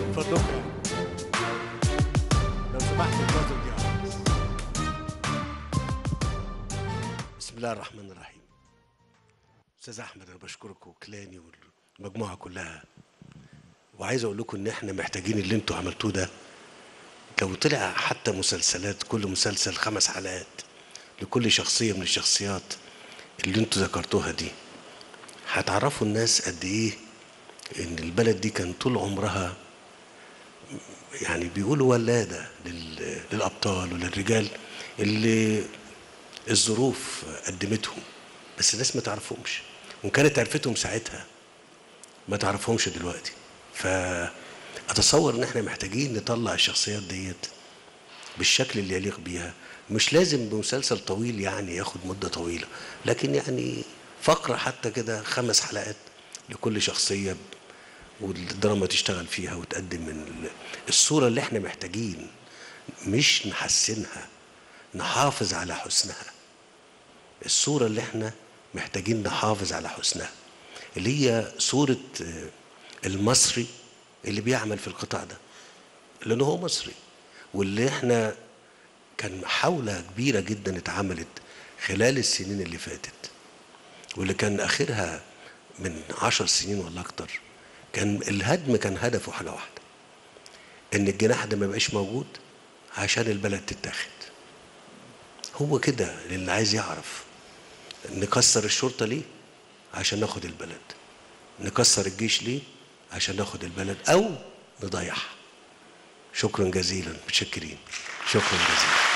فضلكم يعني لو سمحت الفترة دي يا ريس. بسم الله الرحمن الرحيم استاذ احمد انا بشكرك وكلاني والمجموعه كلها وعايز اقول لكم ان احنا محتاجين اللي انتوا عملتوه ده لو طلع حتى مسلسلات كل مسلسل خمس حلقات لكل شخصيه من الشخصيات اللي انتوا ذكرتوها دي هتعرفوا الناس قد ايه ان البلد دي كان طول عمرها يعني بيقولوا ولاده لل- للابطال وللرجال اللي الظروف قدمتهم بس الناس ما تعرفهمش وان كانت عرفتهم ساعتها ما تعرفهمش دلوقتي فاتصور ان احنا محتاجين نطلع الشخصيات ديت بالشكل اللي يليق بيها مش لازم بمسلسل طويل يعني ياخد مدة طويلة لكن يعني فقرة حتى كده خمس حلقات لكل شخصية والدراما تشتغل فيها وتقدم من ال- الصورة اللي احنا محتاجين مش نحسنها نحافظ على حسنها الصورة اللي احنا محتاجين نحافظ على حسنها اللي هي صورة آه، المصري اللي بيعمل في القطاع ده لأنه هو مصري واللي احنا كان محاولة كبيرة جدا اتعملت خلال السنين اللي فاتت واللي كان آخرها من عشر سنين ولا أكتر كان الهدم كان هدفه حاجة واحدة إن الجناح ده ما يبقاش موجود عشان البلد تتاخد هو كده اللي عايز يعرف نكسر الشرطة ليه عشان ناخد البلد نكسر الجيش ليه عشان ناخد البلد أو نضيعها شكرا جزيلا متشكرين شكرا جزيلا